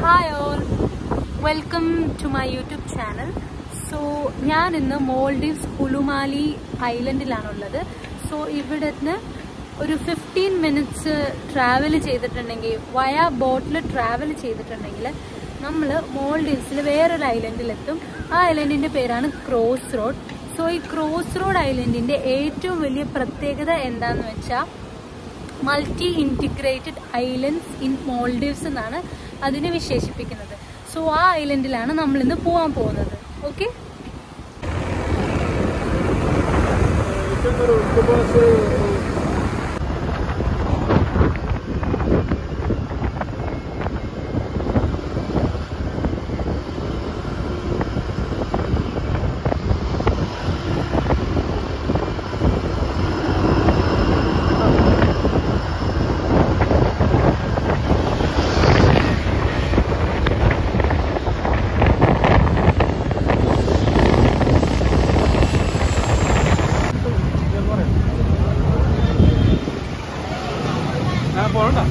Hi all welcome to my YouTube channel so ഞാൻ ഇന്ന് Maldives കുലുമാലി ഐലൻഡിലാണുള്ളത് so ഇവിടുന്ന് ഒരു ഫിഫ്റ്റീൻ മിനിറ്റ്സ് ട്രാവൽ ചെയ്തിട്ടുണ്ടെങ്കിൽ വയ ബോട്ടിൽ ട്രാവൽ ചെയ്തിട്ടുണ്ടെങ്കിൽ നമ്മൾ മോൾഡീവ്സിൽ വേറൊരു ഐലൻഡിലെത്തും ആ ഐലൻഡിന്റെ പേരാണ് ക്രോസ് റോഡ് സോ ഈ ക്രോസ് റോഡ് ഐലൻഡിന്റെ ഏറ്റവും വലിയ പ്രത്യേകത എന്താന്ന് വെച്ചാൽ multi integrated islands in Maldives എന്നാണ് അതിനെ വിശേഷിപ്പിക്കുന്നത് സോ ആ ഐലൻഡിലാണ് നമ്മൾ ഇന്ന് പോകാൻ പോകുന്നത് ഓക്കെ പോകണ്ട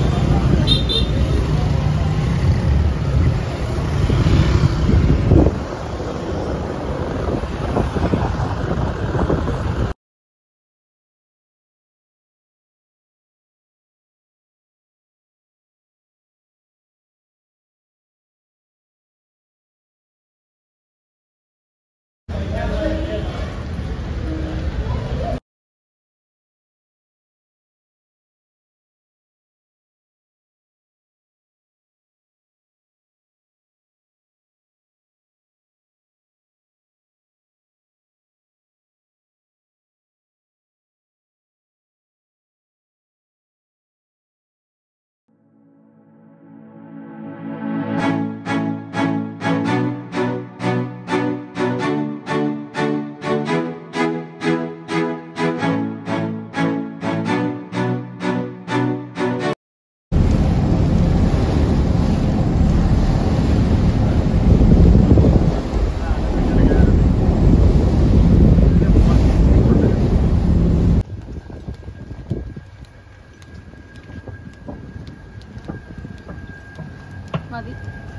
മതി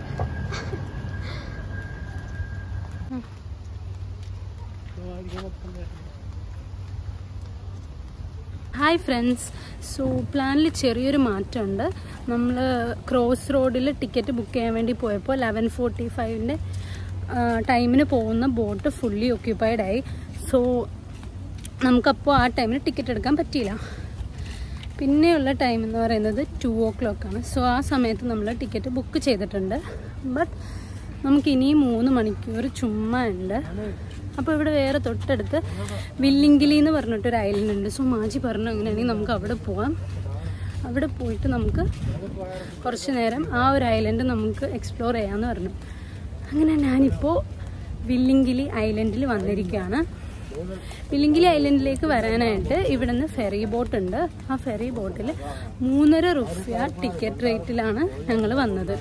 ഹായ് ഫ്രണ്ട്സ് സോ പ്ലാനിൽ ചെറിയൊരു മാറ്റമുണ്ട് നമ്മൾ ക്രോസ് റോഡിൽ ടിക്കറ്റ് ബുക്ക് ചെയ്യാൻ വേണ്ടി പോയപ്പോൾ ലെവൻ ഫോർട്ടി ഫൈവിൻ്റെ ടൈമിന് പോകുന്ന ബോട്ട് ഫുള്ളി ഓക്യുപ്പൈഡ് ആയി സോ നമുക്കപ്പോൾ ആ ടൈമിന് ടിക്കറ്റ് എടുക്കാൻ പറ്റിയില്ല പിന്നെയുള്ള ടൈം എന്ന് പറയുന്നത് ടു ഓ ക്ലോക്കാണ് സോ ആ സമയത്ത് നമ്മൾ ടിക്കറ്റ് ബുക്ക് ചെയ്തിട്ടുണ്ട് ബട്ട് നമുക്ക് ഇനിയും മൂന്ന് മണിക്കൂർ ചുമ്മാ ഉണ്ട് അപ്പോൾ ഇവിടെ വേറെ തൊട്ടടുത്ത് വില്ലിങ്കിലി എന്ന് പറഞ്ഞിട്ടൊരു ഐലൻഡ് ഉണ്ട് സോ മാജി പറഞ്ഞു അങ്ങനെയാണെങ്കിൽ നമുക്ക് അവിടെ പോവാം അവിടെ പോയിട്ട് നമുക്ക് കുറച്ച് നേരം ആ ഒരു ഐലൻഡ് നമുക്ക് എക്സ്പ്ലോർ ചെയ്യാമെന്ന് പറഞ്ഞു അങ്ങനെ ഞാനിപ്പോൾ വില്ലിങ്കിലി ഐലൻഡിൽ വന്നിരിക്കുകയാണ് വില്ലിങ്കിലി ഐലൻഡിലേക്ക് വരാനായിട്ട് ഇവിടുന്ന് ഫെറി ബോട്ട് ഉണ്ട് ആ ഫെറി ബോട്ടിൽ മൂന്നര റുപ്യ ടിക്കറ്റ് റേറ്റിലാണ് ഞങ്ങൾ വന്നത്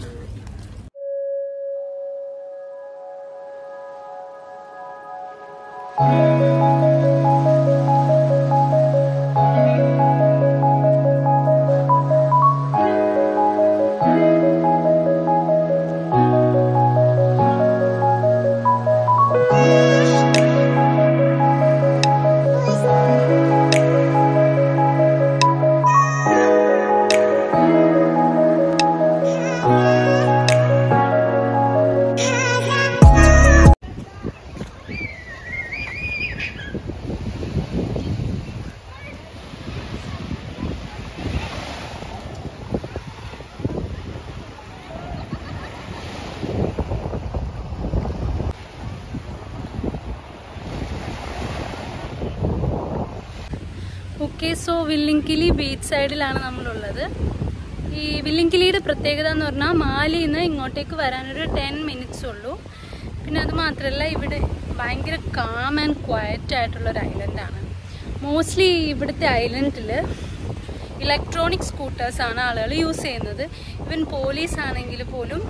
ഓക്കെ സോ വില്ലിങ്കിലി ബീച്ച് സൈഡിലാണ് നമ്മളുള്ളത് ഈ വില്ലിങ്കിലിയുടെ പ്രത്യേകത എന്ന് പറഞ്ഞാൽ മാലിയിൽ നിന്ന് ഇങ്ങോട്ടേക്ക് വരാനൊരു ടെൻ മിനിറ്റ്സ് ഉള്ളൂ പിന്നെ അത് മാത്രമല്ല ഇവിടെ ഭയങ്കര കാം ആൻഡ് ക്വയറ്റ് ആയിട്ടുള്ള ഒരു ഐലൻഡാണ് മോസ്റ്റ്ലി ഇവിടുത്തെ ഐലൻഡിൽ ഇലക്ട്രോണിക് സ്കൂട്ടേഴ്സ് ആണ് ആളുകൾ യൂസ് ചെയ്യുന്നത് ഇവൻ പോലീസ് ആണെങ്കിൽ പോലും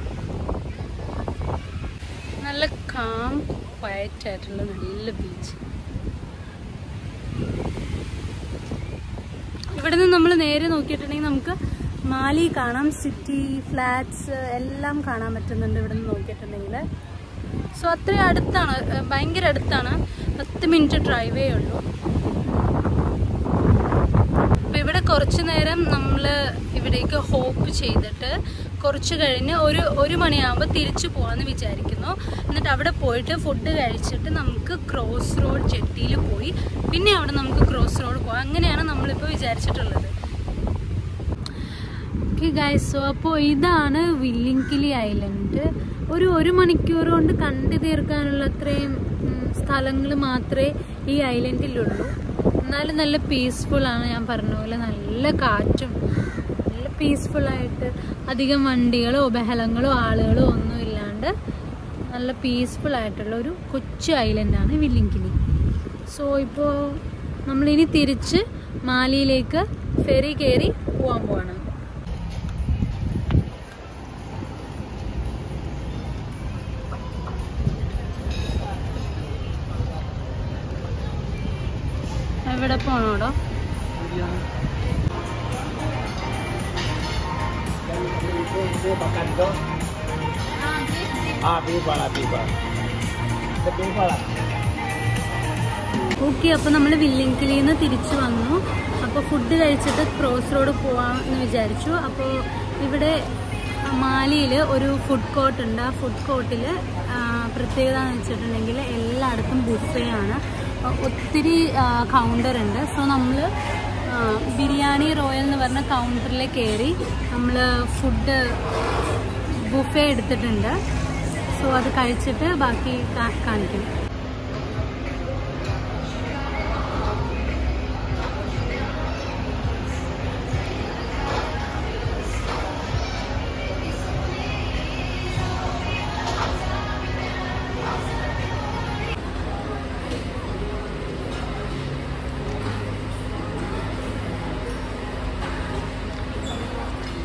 നല്ല കാം ക്വയറ്റ് ആയിട്ടുള്ള നല്ല ബീച്ച് ഇവിടെ നിന്ന് നമ്മൾ നേരെ നോക്കിയിട്ടുണ്ടെങ്കിൽ നമുക്ക് മാലി കാണാം സിറ്റി ഫ്ലാറ്റ്സ് എല്ലാം കാണാൻ പറ്റുന്നുണ്ട് ഇവിടെ നിന്ന് നോക്കിയിട്ടുണ്ടെങ്കിൽ സോ അത്രയും അടുത്താണ് ഏഹ് ഭയങ്കര അടുത്താണ് പത്ത് മിനിറ്റ് ഡ്രൈവേ ഉള്ളൂ അപ്പൊ ഇവിടെ കുറച്ചു നേരം നമ്മൾ ഇവിടേക്ക് ഹോപ്പ് ചെയ്തിട്ട് കുറച്ച് കഴിഞ്ഞ് ഒരു ഒരു മണിയാകുമ്പോൾ തിരിച്ചു പോകാമെന്ന് വിചാരിക്കുന്നു എന്നിട്ട് അവിടെ പോയിട്ട് ഫുഡ് കഴിച്ചിട്ട് നമുക്ക് ക്രോസ് റോഡ് ജെട്ടിയിൽ പോയി പിന്നെ അവിടെ നമുക്ക് ക്രോസ് റോഡ് പോകാം അങ്ങനെയാണ് നമ്മളിപ്പോൾ വിചാരിച്ചിട്ടുള്ളത് ഓക്കെ ഗൈസ് സോ അപ്പോൾ ഇതാണ് വില്ലിങ്കിലി ഐലൻഡ് ഒരു ഒരു മണിക്കൂർ കൊണ്ട് കണ്ടു തീർക്കാനുള്ള അത്രയും സ്ഥലങ്ങൾ മാത്രമേ ഈ ഐലൻഡിലുള്ളൂ എന്നാലും നല്ല പീസ്ഫുൾ ആണ് ഞാൻ പറഞ്ഞ പോലെ നല്ല കാറ്റും നല്ല പീസ്ഫുൾ ആയിട്ട് അധികം വണ്ടികളോ ബഹളങ്ങളോ ആളുകളോ ഒന്നും ഇല്ലാണ്ട് നല്ല പീസ്ഫുൾ ആയിട്ടുള്ള ഒരു കൊച്ചു ഐലൻഡാണ് വില്ലിങ്കിലി സോ ഇപ്പോൾ നമ്മളിനി തിരിച്ച് മാലിയിലേക്ക് ഫെറി കയറി പോകാൻ പോവാണ് എവിടെ പോണോടോ Ah, pipa la pipa. Se pipa la. Okay അപ്പോൾ നമ്മൾ വില്ലിങ്കിലിൽ നിന്ന് തിരിച്ചു വന്നു അപ്പോൾ ഫുഡ് കഴിച്ചിട്ട് ക്രോസ് റോഡ് പോവാം എന്ന് വിചാരിച്ചു അപ്പോൾ ഇവിടെ മാലിയിൽ ഒരു ഫുഡ് കോർട്ട് ഉണ്ട് ആ ഫുഡ് കോർട്ടിൽ പ്രത്യേകത എന്ന് വെച്ചിട്ടുണ്ടെങ്കിൽ എല്ലായിടത്തും ബുഫേ ആണ് അഹ് ഒത്തിരി കൗണ്ടർ ഉണ്ട് സോ നമ്മൾ ബിരിയാണി റോയൽ എന്ന് പറഞ്ഞ കൗണ്ടറിൽ കയറി നമ്മൾ ഫുഡ് ബുഫേ എടുത്തിട്ടുണ്ട് സോ അത് കഴിച്ചിട്ട് ബാക്കി കാ- കാണിക്കും